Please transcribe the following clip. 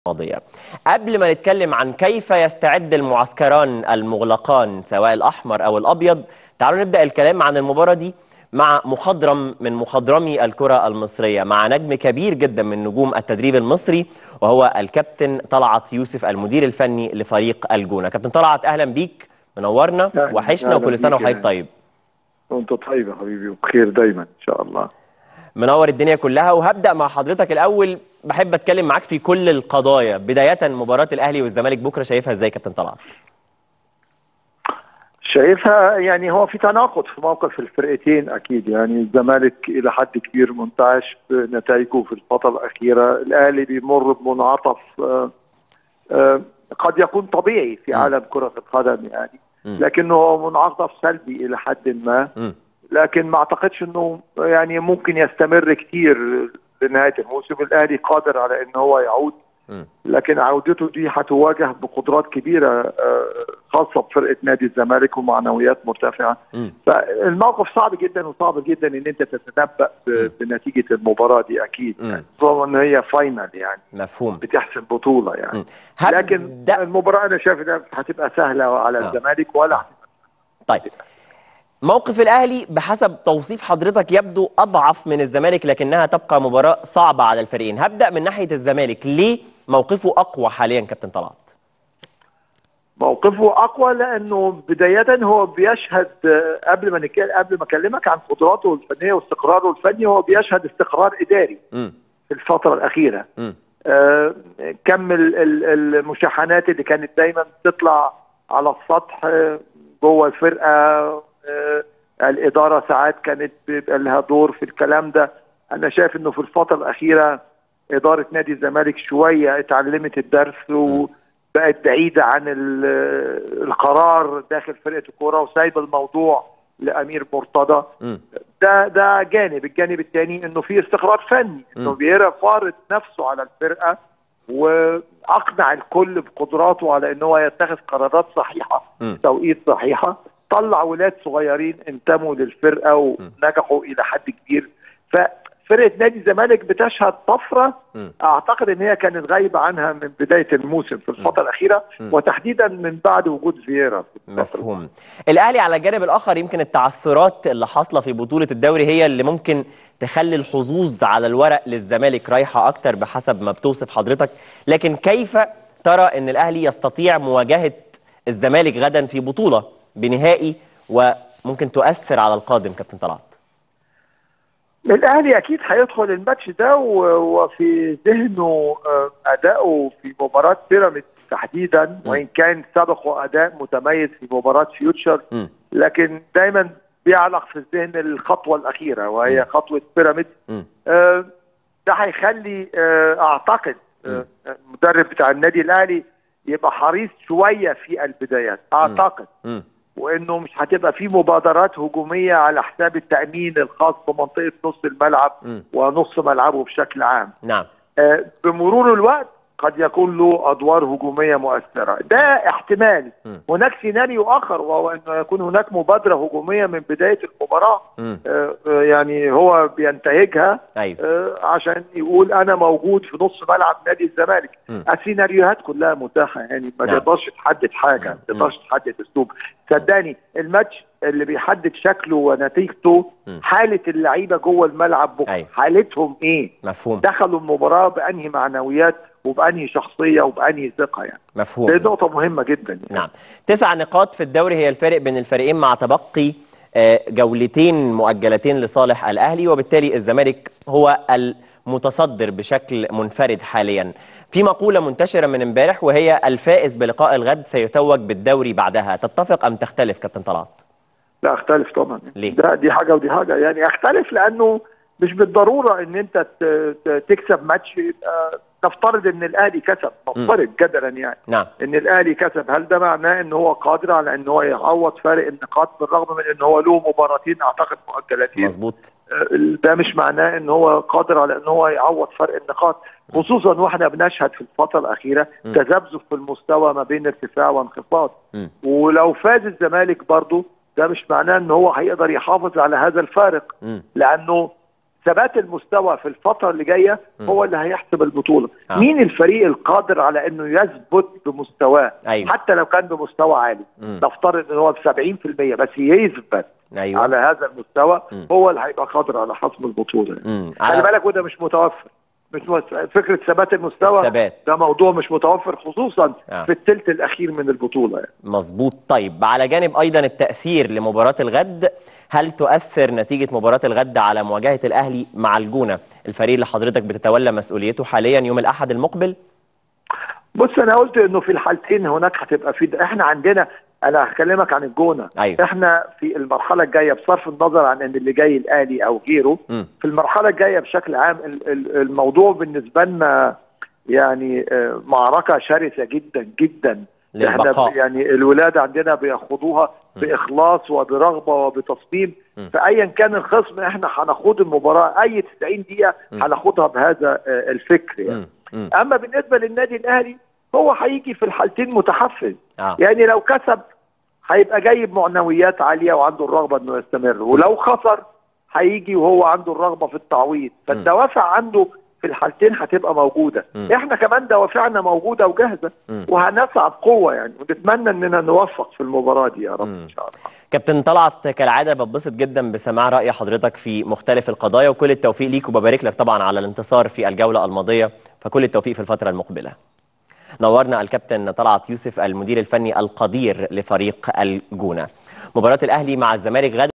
الماضية قبل ما نتكلم عن كيف يستعد المعسكران المغلقان سواء الأحمر أو الأبيض تعالوا نبدأ الكلام عن المباراة دي مع مخضرم من مخضرمي الكرة المصرية مع نجم كبير جدا من نجوم التدريب المصري وهو الكابتن طلعت يوسف المدير الفني لفريق الجونة كابتن طلعت أهلا بيك منورنا أهلاً- وحشنا أهلاً وكل سنة بيك وحضرتك يا طيب وانت طيب يا حبيبي وبخير دايما ان شاء الله منور الدنيا كلها وهبدأ مع حضرتك الأول بحب أتكلم معاك في كل القضايا بداية مباراة الأهلي والزمالك بكرة شايفها إزاي كابتن طلعت شايفها يعني هو في تناقض في موقف الفرقتين اكيد يعني الزمالك الى حد كبير منتعش بنتائجه في الفتره الاخيره الاهلي بيمر بمنعطف آه، آه، قد يكون طبيعي في عالم كره القدم يعني مم. لكنه هو منعطف سلبي الى حد ما مم. لكن ما اعتقدش انه يعني ممكن يستمر كتير لنهايه الموسم الاهلي قادر على ان هو يعود مم. لكن عودته دي هتواجه بقدرات كبيره آه، خاصه بفرقه نادي الزمالك ومعنويات مرتفعه مم. فالموقف صعب جدا وصعب جدا ان انت تتنبا ب- بنتيجه المباراه دي اكيد مم. يعني خصوصا ان هي فاينل يعني مفهوم بتحسم بطوله يعني مم. هبدأ- لكن المباراه انا شايف انها هتبقى سهله على آه. الزمالك ولا طيب موقف الاهلي بحسب توصيف حضرتك يبدو اضعف من الزمالك لكنها تبقى مباراه صعبه على الفريقين هبدا من ناحيه الزمالك ليه موقفه اقوى حاليا كابتن طلعت موقفه اقوى لانه بدايه هو بيشهد آه، قبل ما نك- قبل ما اكلمك عن قدراته الفنيه واستقراره الفني هو بيشهد استقرار اداري امم في الفتره الاخيره امم آه، كم ال- ال- المشاحنات اللي كانت دايما بتطلع على السطح آه، جوه الفرقه آه، الاداره ساعات كانت بيبقى لها دور في الكلام ده انا شايف انه في الفتره الاخيره اداره نادي الزمالك شويه اتعلمت الدرس وبقت بعيده عن ال- القرار داخل فرقه الكوره وسايبه الموضوع لامير مرتضى امم ده ده جانب الجانب الثاني انه في استقرار فني انه مم. بيرى فارض نفسه على الفرقه واقنع الكل بقدراته على ان هو يتخذ قرارات صحيحه مم. في توقيت صحيحه طلع ولاد صغيرين انتموا للفرقه ونجحوا الى حد كبير ففرقه نادي الزمالك بتشهد طفره مم. اعتقد ان هي كانت غايبه عنها من بدايه الموسم في الفتره الاخيره مم. وتحديدا من بعد وجود فييرا في الفترة مفهوم الاهلي على الجانب الاخر يمكن التعثرات اللي حاصله في بطوله الدوري هي اللي ممكن تخلي الحظوظ على الورق للزمالك رايحه اكتر بحسب ما بتوصف حضرتك لكن كيف ترى ان الاهلي يستطيع مواجهه الزمالك غدا في بطوله بنهائي وممكن تؤثر على القادم كابتن طلعت الاهلي اكيد هيدخل الماتش ده و- وفي ذهنه آه، اداؤه في مباراه بيراميدز تحديدا وان كان سبقه اداء متميز في مباراه فيوتشر مم. لكن دايما بيعلق في الذهن الخطوه الاخيره وهي خطوه بيراميدز مم. آه، ده هيخلي آه، اعتقد آه، المدرب بتاع النادي الاهلي يبقى حريص شويه في البدايات اعتقد مم. وانه مش هتبقى في مبادرات هجوميه على حساب التامين الخاص بمنطقه نص الملعب مم. ونص ملعبه بشكل عام نعم آه، بمرور الوقت قد يكون له ادوار هجوميه مؤثره ده احتمال مم. هناك سيناريو اخر وهو انه يكون هناك مبادره هجوميه من بدايه المباراه مم. آه، آه، يعني هو بينتهجها ايوه آه، عشان يقول انا موجود في نص ملعب نادي الزمالك مم. السيناريوهات كلها متاحه يعني ما نعم. تقدرش تحدد حاجه ما تقدرش تحدد اسلوب صدقني الماتش اللي بيحدد شكله ونتيجته مم. حاله اللعيبه جوه الملعب بكره أيوة. حالتهم ايه مفهوم دخلوا المباراه بانهي معنويات وبانهي شخصيه وبانهي ثقه يعني دي مفهوم نقطه مهمه جدا يعني. نعم تسع نقاط في الدوري هي الفارق بين الفريقين مع تبقي آه، جولتين مؤجلتين لصالح الأهلي وبالتالي الزمالك هو المتصدر بشكل منفرد حاليا في مقولة منتشرة من امبارح وهي الفائز بلقاء الغد سيتوج بالدوري بعدها تتفق أم تختلف كابتن طلعت؟ لا اختلف طبعا ليه؟ ده دي حاجه ودي حاجه يعني اختلف لانه مش بالضروره ان انت ت- ت- تكسب ماتش يبقى نفترض ان الاهلي كسب نفترض جدلا يعني نعم ان الاهلي كسب هل ده معناه ان هو قادر على ان هو يعوض فارق النقاط بالرغم من ان هو له مباراتين اعتقد مؤجلتين مظبوط آه، ده مش معناه ان هو قادر على ان هو يعوض فرق النقاط خصوصا واحنا بنشهد في الفتره الاخيره تذبذب في المستوى ما بين ارتفاع وانخفاض مم. ولو فاز الزمالك برضه ده مش معناه ان هو هيقدر يحافظ على هذا الفارق مم. لانه ثبات المستوى في الفتره اللي جايه هو اللي هيحسم البطوله آه. مين الفريق القادر على انه يثبت بمستواه أيوة. حتى لو كان بمستوى عالي مم. نفترض ان هو ب 70% بس يثبت ايوه على هذا المستوى مم. هو اللي هيبقى قادر على حسم البطوله مم. خلي على- بالك وده مش متوفر مش مت... فكره ثبات المستوى الثبات. ده موضوع مش متوفر خصوصا آه. في الثلث الاخير من البطوله يعني. مظبوط طيب على جانب ايضا التاثير لمباراه الغد هل تؤثر نتيجه مباراه الغد على مواجهه الاهلي مع الجونه الفريق اللي حضرتك بتتولى مسؤوليته حاليا يوم الاحد المقبل بص انا قلت انه في الحالتين هناك هتبقى في احنا عندنا انا هكلمك عن الجونه أيوة. احنا في المرحله الجايه بصرف النظر عن ان اللي جاي الاهلي او غيره مم. في المرحله الجايه بشكل عام ال- ال- الموضوع بالنسبه لنا يعني آه، معركه شرسه جدا جدا للبقاء. احنا ب- يعني الولاد عندنا بيخوضوها باخلاص وبرغبه وبتصميم مم. فايا كان الخصم احنا هنخوض المباراه اي 90 دقيقه هناخدها بهذا آه، الفكر يعني مم. مم. اما بالنسبه للنادي الاهلي هو هيجي في الحالتين متحفز آه. يعني لو كسب هيبقى جاي بمعنويات عاليه وعنده الرغبه انه يستمر ولو خسر هيجي وهو عنده الرغبه في التعويض فالدوافع عنده في الحالتين هتبقى موجوده مم. احنا كمان دوافعنا موجوده وجاهزه مم. وهنسعى بقوه يعني ونتمنى اننا نوفق في المباراه دي يا رب مم. ان شاء الله كابتن طلعت كالعاده بتبسط جدا بسماع راي حضرتك في مختلف القضايا وكل التوفيق ليك وببارك لك طبعا على الانتصار في الجوله الماضيه فكل التوفيق في الفتره المقبله نورنا الكابتن طلعت يوسف المدير الفني القدير لفريق الجونه مباراه الاهلي مع الزمالك غدا